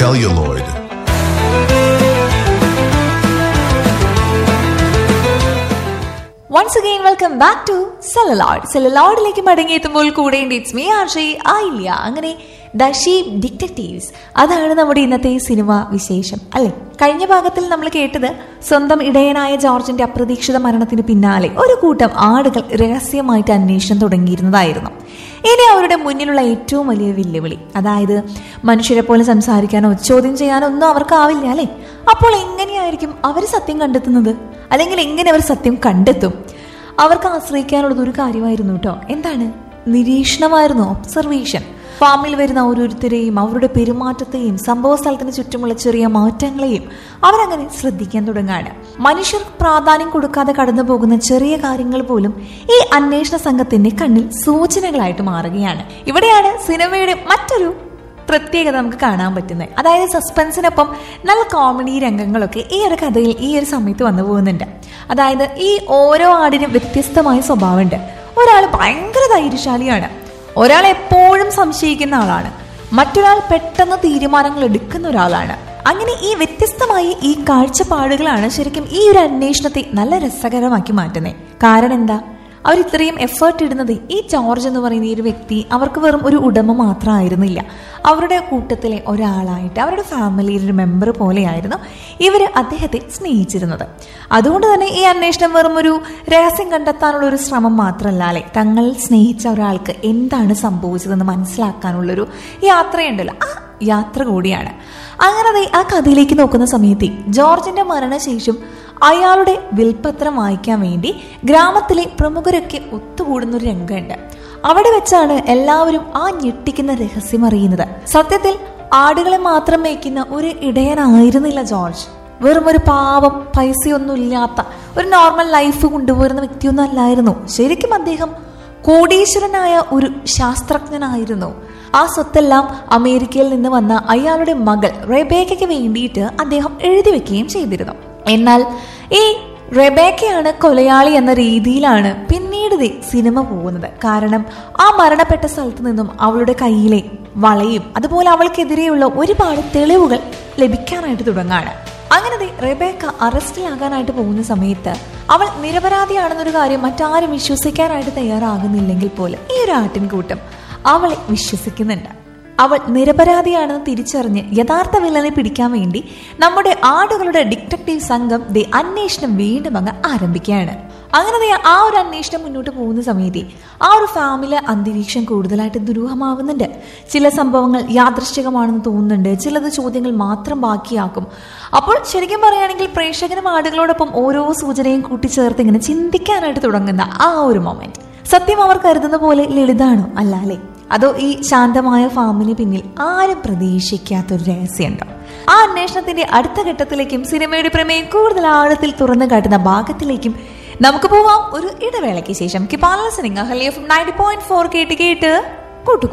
celluloid. Once again welcome back to celluloid സെലലോഡിലേക്ക് മടങ്ങിയെത്തുമ്പോൾ കൂടെ ഇറ്റ്സ് മീ ആർഷി ആയില്ല അങ്ങനെ ദ ഷീപ് ഡിറ്റക്റ്റീവ്സ് അതാണ് നമ്മുടെ ഇന്നത്തെ സിനിമ വിശേഷം അല്ലെ കഴിഞ്ഞ ഭാഗത്തിൽ നമ്മൾ കേട്ടത് സ്വന്തം ഇടയനായ ജോർജിന്റെ അപ്രതീക്ഷിത മരണത്തിന് പിന്നാലെ ഒരു കൂട്ടം ആടുകൾ രഹസ്യമായിട്ട് അന്വേഷണം തുടങ്ങിയിരുന്നതായിരുന്നു ഇനി അവരുടെ മുന്നിലുള്ള ഏറ്റവും വലിയ വെല്ലുവിളി അതായത് മനുഷ്യരെ പോലെ സംസാരിക്കാനോ ചോദ്യം ചെയ്യാനോ ഒന്നും അവർക്കാവില്ല അല്ലേ അപ്പോൾ എങ്ങനെയായിരിക്കും അവർ സത്യം കണ്ടെത്തുന്നത് അല്ലെങ്കിൽ എങ്ങനെ അവർ സത്യം കണ്ടെത്തും അവർക്ക് ആശ്രയിക്കാനുള്ളത് ഒരു കാര്യമായിരുന്നു കേട്ടോ എന്താണ് നിരീക്ഷണമായിരുന്നു ഒബ്സർവേഷൻ ഫാമിൽ വരുന്ന ഓരോരുത്തരെയും അവരുടെ പെരുമാറ്റത്തെയും സംഭവ സ്ഥലത്തിന് ചുറ്റുമുള്ള ചെറിയ മാറ്റങ്ങളെയും അവരങ്ങനെ ശ്രദ്ധിക്കാൻ തുടങ്ങാണ് മനുഷ്യർ പ്രാധാന്യം കൊടുക്കാതെ കടന്നു പോകുന്ന ചെറിയ കാര്യങ്ങൾ പോലും ഈ അന്വേഷണ സംഘത്തിന്റെ കണ്ണിൽ സൂചനകളായിട്ട് മാറുകയാണ് ഇവിടെയാണ് സിനിമയുടെ മറ്റൊരു പ്രത്യേകത നമുക്ക് കാണാൻ പറ്റുന്നത് അതായത് സസ്പെൻസിനൊപ്പം നല്ല കോമഡി രംഗങ്ങളൊക്കെ ഈ ഒരു കഥയിൽ ഈ ഒരു സമയത്ത് വന്നു പോകുന്നുണ്ട് അതായത് ഈ ഓരോ ആടിനും വ്യത്യസ്തമായ സ്വഭാവമുണ്ട് ഒരാൾ ഭയങ്കര ധൈര്യശാലിയാണ് ഒരാൾ എപ്പോഴും സംശയിക്കുന്ന ആളാണ് മറ്റൊരാൾ പെട്ടെന്ന് തീരുമാനങ്ങൾ എടുക്കുന്ന ഒരാളാണ് അങ്ങനെ ഈ വ്യത്യസ്തമായ ഈ കാഴ്ചപ്പാടുകളാണ് ശരിക്കും ഈ ഒരു അന്വേഷണത്തെ നല്ല രസകരമാക്കി മാറ്റുന്നത് കാരണം എന്താ അവർ ഇത്രയും എഫേർട്ട് ഇടുന്നത് ഈ ജോർജ് എന്ന് പറയുന്ന ഈ ഒരു വ്യക്തി അവർക്ക് വെറും ഒരു ഉടമ മാത്രമായിരുന്നില്ല അവരുടെ കൂട്ടത്തിലെ ഒരാളായിട്ട് അവരുടെ ഫാമിലിയിലെ ഒരു മെമ്പർ പോലെയായിരുന്നു ഇവർ അദ്ദേഹത്തെ സ്നേഹിച്ചിരുന്നത് അതുകൊണ്ട് തന്നെ ഈ അന്വേഷണം വെറും ഒരു രഹസ്യം കണ്ടെത്താനുള്ള ഒരു ശ്രമം മാത്രമല്ല അല്ലെ തങ്ങൾ സ്നേഹിച്ച ഒരാൾക്ക് എന്താണ് സംഭവിച്ചതെന്ന് മനസ്സിലാക്കാനുള്ളൊരു യാത്രയുണ്ടല്ലോ ആ യാത്ര കൂടിയാണ് അങ്ങനെ ദേ ആ കഥയിലേക്ക് നോക്കുന്ന സമയത്ത് ജോർജിന്റെ മരണശേഷം അയാളുടെ വിൽപത്രം വായിക്കാൻ വേണ്ടി ഗ്രാമത്തിലെ പ്രമുഖരൊക്കെ ഒത്തുകൂടുന്ന ഒരു രംഗമുണ്ട് അവിടെ വെച്ചാണ് എല്ലാവരും ആ ഞെട്ടിക്കുന്ന രഹസ്യം അറിയുന്നത് സത്യത്തിൽ ആടുകളെ മാത്രം മേയ്ക്കുന്ന ഒരു ഇടയനായിരുന്നില്ല ജോർജ് വെറും ഒരു പാവം പൈസയൊന്നും ഇല്ലാത്ത ഒരു നോർമൽ ലൈഫ് കൊണ്ടുപോരുന്ന വ്യക്തിയൊന്നും അല്ലായിരുന്നു ശരിക്കും അദ്ദേഹം കോടീശ്വരനായ ഒരു ശാസ്ത്രജ്ഞനായിരുന്നു ആ സ്വത്തെല്ലാം അമേരിക്കയിൽ നിന്ന് വന്ന അയാളുടെ മകൾ റെബേക്കയ്ക്ക് വേണ്ടിയിട്ട് അദ്ദേഹം എഴുതി വെക്കുകയും ചെയ്തിരുന്നു എന്നാൽ ഈ റെബേക്കയാണ് കൊലയാളി എന്ന രീതിയിലാണ് പിന്നീട് ദേ സിനിമ പോകുന്നത് കാരണം ആ മരണപ്പെട്ട സ്ഥലത്ത് നിന്നും അവളുടെ കയ്യിലെ വളയും അതുപോലെ അവൾക്കെതിരെയുള്ള ഒരുപാട് തെളിവുകൾ ലഭിക്കാനായിട്ട് തുടങ്ങാണ് അങ്ങനെ ദേ റെബേക്ക അറസ്റ്റിലാകാനായിട്ട് പോകുന്ന സമയത്ത് അവൾ നിരപരാധിയാണെന്നൊരു കാര്യം മറ്റാരും വിശ്വസിക്കാനായിട്ട് തയ്യാറാകുന്നില്ലെങ്കിൽ പോലും ഈ ഒരു ആട്ടിൻകൂട്ടം അവളെ വിശ്വസിക്കുന്നുണ്ട് അവൾ നിരപരാധിയാണെന്ന് തിരിച്ചറിഞ്ഞ് യഥാർത്ഥ വില്ലനെ പിടിക്കാൻ വേണ്ടി നമ്മുടെ ആടുകളുടെ ഡിറ്റക്റ്റീവ് സംഘം ദേ അന്വേഷണം വീണ്ടും അങ്ങ് ആരംഭിക്കുകയാണ് അങ്ങനെ ദേ ആ ഒരു അന്വേഷണം മുന്നോട്ട് പോകുന്ന സമയത്ത് ആ ഒരു ഫാമിലെ അന്തരീക്ഷം കൂടുതലായിട്ട് ദുരൂഹമാവുന്നുണ്ട് ചില സംഭവങ്ങൾ യാദൃശ്ചികമാണെന്ന് തോന്നുന്നുണ്ട് ചിലത് ചോദ്യങ്ങൾ മാത്രം ബാക്കിയാക്കും അപ്പോൾ ശരിക്കും പറയുകയാണെങ്കിൽ പ്രേക്ഷകനും ആടുകളോടൊപ്പം ഓരോ സൂചനയും കൂട്ടിച്ചേർത്ത് ഇങ്ങനെ ചിന്തിക്കാനായിട്ട് തുടങ്ങുന്ന ആ ഒരു മൊമെന്റ് സത്യം അവർ കരുതുന്ന പോലെ ലളിതാണോ അല്ല അല്ലേ അതോ ഈ ശാന്തമായ ഫാമിന് പിന്നിൽ ആരും പ്രതീക്ഷിക്കാത്തൊരു രഹസ്യമുണ്ടോ ആ അന്വേഷണത്തിന്റെ അടുത്ത ഘട്ടത്തിലേക്കും സിനിമയുടെ പ്രമേയം കൂടുതൽ ആഴത്തിൽ തുറന്നു കാട്ടുന്ന ഭാഗത്തിലേക്കും നമുക്ക് പോവാം ഒരു ഇടവേളയ്ക്ക് ശേഷം കിപ്പാല സിനിമ ഹലിയ നയൻറ്റി പോയിന്റ് ഫോർ കേട്ട് കേട്ട് കൂട്ടുക